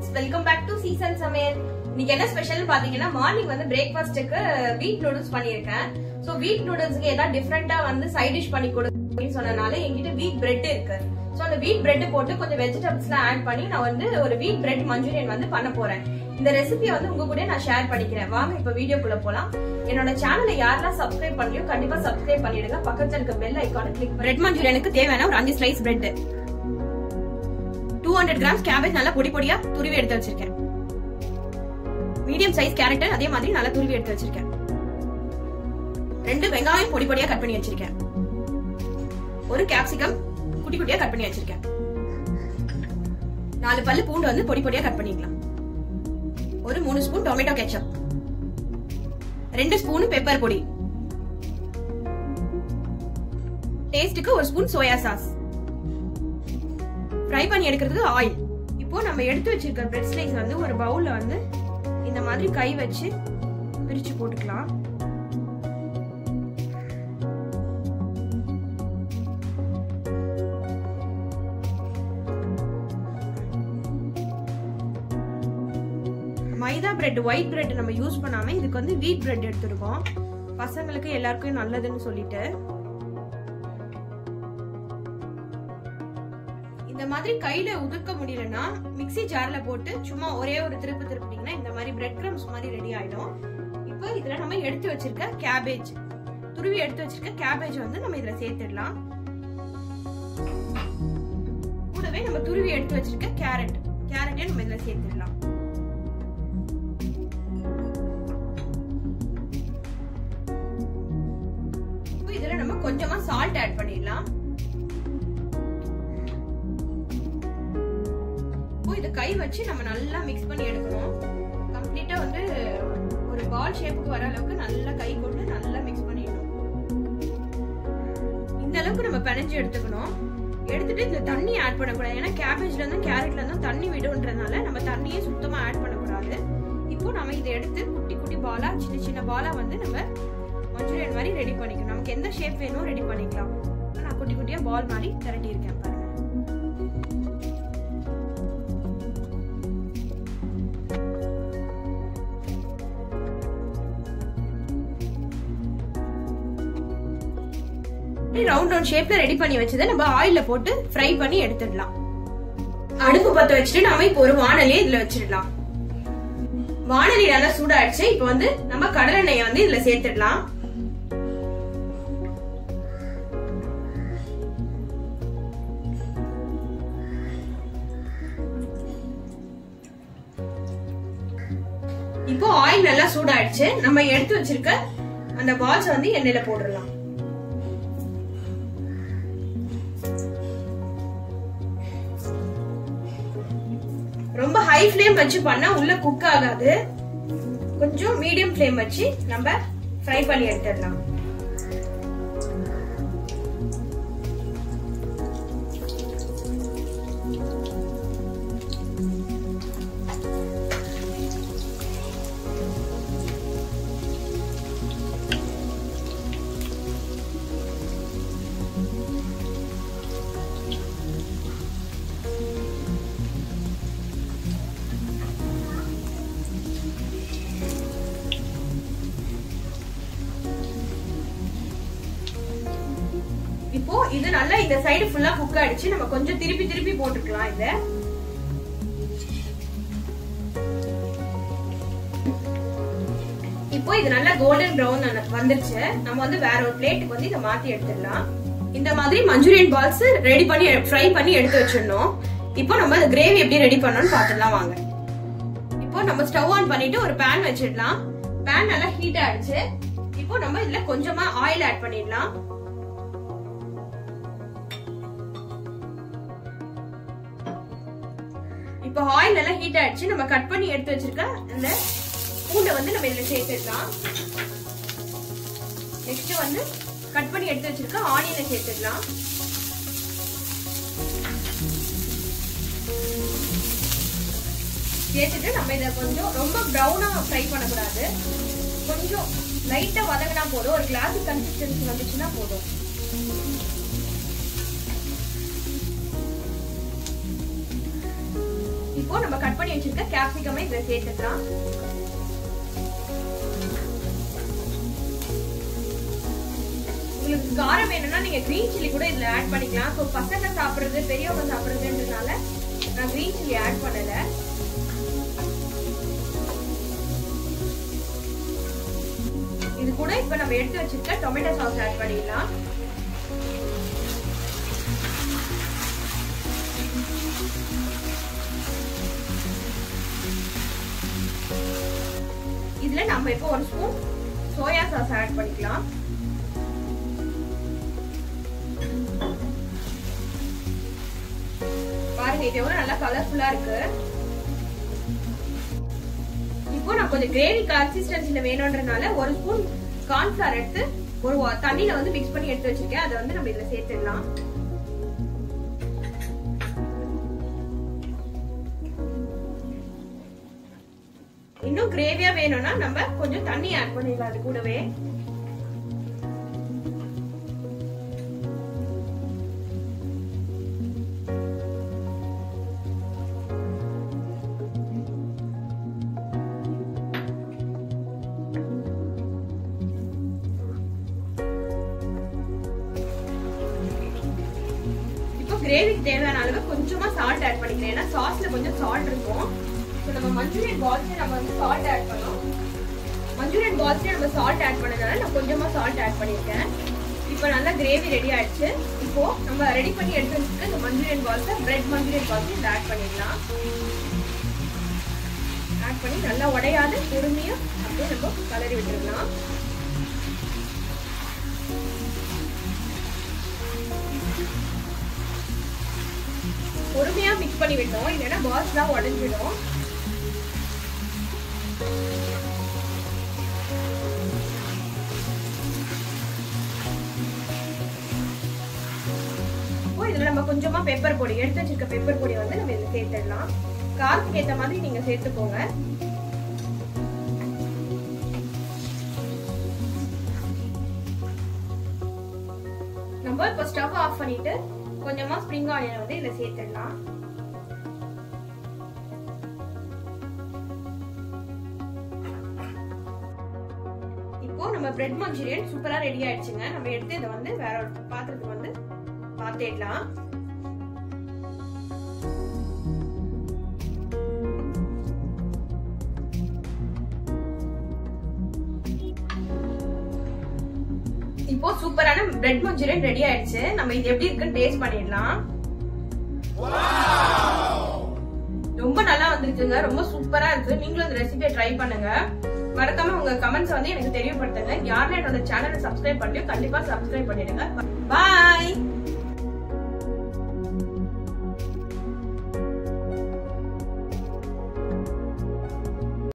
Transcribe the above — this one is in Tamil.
வெல்கம் பேக் டு சீசன் சமையல் இன்னைக்கு என்ன ஸ்பெஷல் பாத்தீங்கன்னா மார்னிங் வந்து பிரேக்ஃபாஸ்ட்டுக்கு வீட் நூடுல்ஸ் பண்ணியிருக்கேன் சோ வீட் நூடுல்ஸ்க்கு ஏதாவது டிஃப்ரெண்டா வந்து சைட் டிஷ் பண்ணி கொடு அப்படின்னு சொன்னனால என்கிட்ட வீட் பிரெட் இருக்கு சோ அந்த வீட் பிரெட் போட்டு கொஞ்சம் வெஜிடபிள்ஸ் எல்லாம் ஆட் பண்ணி நான் வந்து ஒரு வீட் பிரெட் மஞ்சூரியன் வந்து பண்ண போறேன் இந்த ரெசிபியை வந்து உங்க கூட நான் ஷேர் பண்ணிக்கிறேன் வாங்க இப்ப வீடியோக்குள்ள போலாம் என்னோட சேனலை யாரெல்லாம் சப்ஸ்கிரைப் பண்ணலையோ கண்டிப்பா சப்ஸ்கிரைப் பண்ணிடுங்க பக்கத்துல இருக்க பெல் ஐக்கான கிளிக் பிரெட் மஞ்சூரியனுக்கு தேவையான ஒரு அஞ்சு slice bread two hundred grams cabbage நல்லா பொடி பொடியா துருவி எடுத்து வச்சிருக்கேன் மீடியம் சைஸ் கேரட் அதே மாதிரி நல்லா துருவி எடுத்து வச்சிருக்கேன் ரெண்டு வெங்காயம் பொடி பொடியா கட் பண்ணி வச்சிருக்கேன் ஒரு கேப்சிகம் குட்டி குட்டியா கட் பண்ணி வச்சிருக்கேன் நாலு பல்லு பூண்டு வந்து பொடி பொடியா கட் பண்ணிக்கலாம் ஒரு மூணு ஸ்பூன் டொமேட்டோ கெச்சப் ரெண்டு ஸ்பூன் பெப்பர் பொடி டேஸ்டுக்கு ஒரு ஸ்பூன் சோயா சாஸ் ஃப்ரை பண்ணி எடுக்கிறதுக்கு ஆயில் இப்போ நம்ம எடுத்து வச்சிருக்க பிரெட் ஸ்லைஸ் வந்து ஒரு பவுல்ல வந்து இந்த மாதிரி கை வச்சு பிரிச்சு போட்டுக்கலாம் மைதா பிரெட் ஒயிட் பிரெட் நம்ம யூஸ் பண்ணாம இதுக்கு வந்து வீட் பிரெட் எடுத்துருக்கோம் பசங்களுக்கு எல்லாருக்கும் நல்லதுன்னு சொல்லிட்டு இந்த மாதிரி கையில உதிர்க்க முடியலன்னா மிக்ஸி ஜார்ல போட்டு சும்மா ஒரே ஒரு திருப்பு திருப்பிட்டீங்கன்னா இந்த மாதிரி பிரெட் கிரம்ஸ் மாதிரி ரெடி ஆயிடும் இப்போ இதுல நம்ம எடுத்து வச்சிருக்க கேபேஜ் துருவி எடுத்து வச்சிருக்க கேபேஜ் வந்து நம்ம இதுல சேர்த்துடலாம் கூடவே நம்ம துருவி எடுத்து வச்சிருக்க கேரட் கேரட்டையும் நம்ம இதுல சேர்த்துடலாம் இப்போ இதுல நம்ம கொஞ்சமா சால்ட் ஆட் பண்ணிடலாம் இப்போ இதை கை வச்சு நம்ம நல்லா மிக்ஸ் பண்ணி எடுக்கணும் கம்ப்ளீட்டா வந்து ஒரு பால் ஷேப்புக்கு வர அளவுக்கு நல்லா கை கொண்டு நல்லா மிக்ஸ் பண்ணிடணும் இந்த அளவுக்கு நம்ம பிணைஞ்சு எடுத்துக்கணும் எடுத்துட்டு இந்த தண்ணி ஆட் பண்ணக்கூடாது ஏன்னா கேபேஜ்ல இருந்தும் கேரட்ல இருந்தும் தண்ணி விடுன்றதுனால நம்ம தண்ணியே சுத்தமா ஆட் பண்ணக்கூடாது இப்போ நம்ம இதை எடுத்து குட்டி குட்டி பாலா சின்ன சின்ன பாலா வந்து நம்ம மஞ்சூரியன் மாதிரி ரெடி பண்ணிக்கணும் நமக்கு எந்த ஷேப் வேணுமோ ரெடி பண்ணிக்கலாம் நான் குட்டி குட்டியா பால் மாதிரி திரட்டி இருக்கேன் பாருங்க ரவுண்ட் ரவுண்ட் ஷேப்ல ரெடி பண்ணி வச்சதை நம்ம ஆயில்ல போட்டு ஃப்ரை பண்ணி எடுத்துடலாம் அடுப்பு பத்த வச்சுட்டு நாம இப்போ ஒரு வானலியை இதுல வச்சிடலாம் வானலி நல்லா சூடாயிடுச்சு இப்போ வந்து நம்ம கடலெண்ணெயை வந்து இதுல சேர்த்துடலாம் இப்போ ஆயில் நல்லா சூடாயிடுச்சு நம்ம எடுத்து வச்சிருக்க அந்த பால்ஸ் வந்து எண்ணெயில போட்டுடலாம் ரொம்ப ஹை ஃப்ளேம் வச்சு பண்ணா உள்ள குக் ஆகாது கொஞ்சம் மீடியம் ஃப்ளேம் வச்சு நம்ம ஃப்ரை பண்ணி எடுத்துடலாம் இப்போ இது நல்லா இந்த சைடு ஃபுல்லா குக் ஆயிடுச்சு நம்ம கொஞ்சம் திருப்பி திருப்பி போட்டுக்கலாம் இத இப்போ இது நல்லா கோல்டன் ப்ரௌன் வந்துருச்சு நம்ம வந்து வேற ஒரு பிளேட்டுக்கு வந்து இதை மாத்தி எடுத்துடலாம் இந்த மாதிரி மஞ்சூரியன் பால்ஸ் ரெடி பண்ணி ஃப்ரை பண்ணி எடுத்து வச்சிடணும் இப்போ நம்ம கிரேவி எப்படி ரெடி பண்ணணும்னு பாத்துடலாம் வாங்க இப்போ நம்ம ஸ்டவ் ஆன் பண்ணிட்டு ஒரு பேன் வச்சிடலாம் பேன் நல்லா ஹீட் ஆயிடுச்சு இப்போ நம்ம இதுல கொஞ்சமா ஆயில் ஆட் பண்ணிடலாம் இப்போ ஆயில் எல்லாம் ஹீட் ஆயிடுச்சு நம்ம கட் பண்ணி எடுத்து வச்சிருக்க இந்த பூண்டை வந்து நம்ம இதுல சேர்த்துடலாம் நெக்ஸ்ட் வந்து கட் பண்ணி எடுத்து வச்சிருக்க ஆனியனை சேர்த்துடலாம் சேர்த்துட்டு நம்ம இதை கொஞ்சம் ரொம்ப ப்ரௌனா ஃப்ரை பண்ணக்கூடாது கொஞ்சம் லைட்டா வதங்கினா போதும் ஒரு கிளாஸ் கன்சிஸ்டன்சி வந்துச்சுன்னா போதும் இப்போ இப்போ நம்ம கட் பண்ணி வச்சிருக்க கேப்சிகமே இதை சேர்த்துக்கலாம் உங்களுக்கு காரம் வேணும்னா நீங்க கிரீன் சில்லி கூட இதுல ஆட் பண்ணிக்கலாம் ஸோ பசங்க சாப்பிடுறது பெரியவங்க சாப்பிடுறதுன்றதுனால நான் கிரீன் சில்லி ஆட் பண்ணல இது கூட இப்ப நம்ம எடுத்து வச்சிருக்க டொமேட்டோ சாஸ் ஆட் பண்ணிடலாம் இதுல நம்ம இப்போ ஒரு ஸ்பூன் சோயா சாஸ் ஆட் பண்ணிக்கலாம் பாருங்க இது எவ்வளவு நல்லா கலர்ஃபுல்லா இருக்கு இப்போ நான் கொஞ்சம் கிரேவி கன்சிஸ்டன்சில வேணும்ன்றனால ஒரு ஸ்பூன் கார்ன்ஃபிளவர் எடுத்து ஒரு தண்ணியில வந்து மிக்ஸ் பண்ணி எடுத்து வச்சிருக்கேன் அதை வந்து நம்ம இதுல சேர்த்துடலாம் இன்னும் கிரேவியா வேணும்னா நம்ம கொஞ்சம் தண்ணி ஆட் பண்ணிடலாம் அது கூடவே இப்போ கிரேவிக்கு தேவையான அளவு கொஞ்சமா சால்ட் ஆட் பண்ணிக்கிறேன் ஏன்னா சாஸ்ல கொஞ்சம் சால்ட் இருக்கும் ஸோ நம்ம மஞ்சூரியன் பால்ஸ் நம்ம வந்து சால்ட் ஆட் பண்ணோம் மஞ்சூரியன் பால்ஸ்ல நம்ம சால்ட் ஆட் பண்ணதுனால நான் கொஞ்சமா சால்ட் ஆட் பண்ணியிருக்கேன் இப்போ நல்லா கிரேவி ரெடி ஆயிடுச்சு இப்போ நம்ம ரெடி பண்ணி எடுத்து வச்சுட்டு இந்த மஞ்சூரியன் பால்ஸை பிரெட் மஞ்சூரியன் பால்ஸ் இதை ஆட் பண்ணிடலாம் ஆட் பண்ணி நல்லா உடையாத பொறுமையா அப்படியே நம்ம கலரி விட்டுருக்கலாம் பொறுமையா மிக்ஸ் பண்ணி விட்டோம் இல்லைன்னா பால்ஸ் தான் உடஞ்சிடும் இப்போ இதுல நம்ம கொஞ்சமா பெப்பர் பொடி எடுத்து வச்சிருக்க பெப்பர் பொடி வந்து நம்ம இதுல சேர்த்துடலாம் காரத்துக்கு ஏத்த மாதிரி நீங்க சேர்த்துக்கோங்க நம்ம இப்போ ஸ்டவ் ஆஃப் பண்ணிட்டு கொஞ்சமா ஸ்ப்ரிங் ஆனியன் வந்து இதுல சேர்த்துடலாம் இப்போ நம்ம பிரெட் மஞ்சூரியன் சூப்பரா ரெடி ஆயிடுச்சுங்க நம்ம எடுத்து இதை வந்து வேற ஒரு பாத்திரத்துக்கு வந்து மாத்திடலாம் இப்போ சூப்பரான பிரெட் மஞ்சூரியன் ரெடி ஆயிடுச்சு நம்ம இது எப்படி இருக்குன்னு டேஸ்ட் பண்ணிடலாம் ரொம்ப நல்லா வந்துருக்குங்க ரொம்ப சூப்பரா இருக்கு நீங்களும் இந்த ரெசிபியை ட்ரை பண்ணுங்க மறக்காம உங்க கமெண்ட்ஸ் வந்து எனக்கு தெரியப்படுத்துங்க யாரெல்லாம் என்னோட சேனலை சப்ஸ்கிரைப் பண்ணலையோ கண்டிப்பா சப்ஸ்கிரைப் பண்ணிடுங்க பாய்